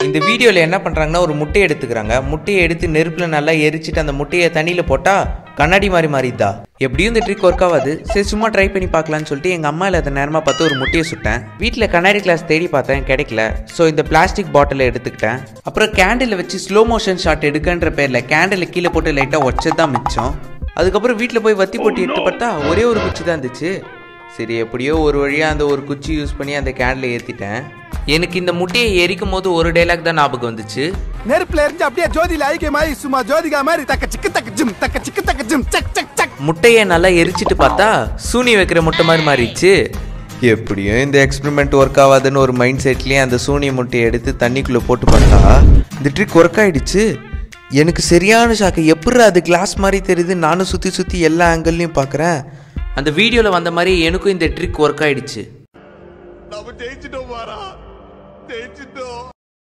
இந்த வீடியோவில் என்ன பண்ணுறாங்கன்னா ஒரு முட்டையை எடுத்துக்கிறாங்க முட்டையை எடுத்து நெருப்பில் நல்லா எரிச்சிட்டு அந்த முட்டையை தண்ணியில் போட்டால் கண்ணாடி மாதிரி மாறிதா எப்படியும் இந்த ட்ரிக் ஒர்க் ஆகாது சரி சும்மா ட்ரை பண்ணி பார்க்கலான்னு சொல்லிட்டு எங்கள் அம்மா இல்லாத நேரமாக பார்த்து ஒரு முட்டையை சுட்டேன் வீட்டில் கண்ணாடி கிளாஸ் தேடி பார்த்தேன் கிடைக்கல ஸோ இந்த பிளாஸ்டிக் பாட்டிலை எடுத்துக்கிட்டேன் அப்புறம் கேண்டில் வச்சு ஸ்லோ மோஷன் ஷாட் எடுக்கன்ற பேரில் கேண்டில் கீழே போட்டு லைட்டாக உடச்சது தான் மிச்சம் அதுக்கப்புறம் வீட்டில் போய் வத்தி போட்டு எடுத்து பார்த்தா ஒரே ஒரு குச்சி தான் இருந்துச்சு சரி எப்படியோ ஒரு வழியாக அந்த ஒரு குச்சி யூஸ் பண்ணி அந்த கேண்டில் ஏற்றிட்டேன் எனக்கு இந்த முட்டையை எரிக்கும் போது ஒரு டைலாக் தான் ஞாபகம் வந்துச்சு நெருப்புல எரிஞ்சு அப்படியே ஜோதியில ஐக்கியமாயி சும்மா ஜோதிகா மாதிரி தக்க சிக்கு தக்க ஜிம் தக்க சிக்கு தக்க ஜிம் சக் சக் சக் முட்டையை நல்லா எரிச்சிட்டு பார்த்தா சூனி வைக்கிற முட்டை மாதிரி மாறிடுச்சு எப்படியும் இந்த எக்ஸ்பெரிமெண்ட் ஒர்க் ஆகாதுன்னு ஒரு மைண்ட் செட்லேயே அந்த சூனி முட்டையை எடுத்து தண்ணிக்குள்ளே போட்டு பார்த்தா இந்த ட்ரிக் ஒர்க் ஆயிடுச்சு எனக்கு சரியான ஷாக்கு எப்படி அது கிளாஸ் மாதிரி தெரியுது நானும் சுற்றி சுற்றி எல்லா ஆங்கிள்லையும் பார்க்குறேன் அந்த வீடியோவில் வந்த மாதிரி எனக்கும் இந்த ட்ரிக் ஒர்க் ஆயிடுச்சு நம்ம ஜெயிச்சிட்டோம் மாறா ஜெயிச்சிட்டோம்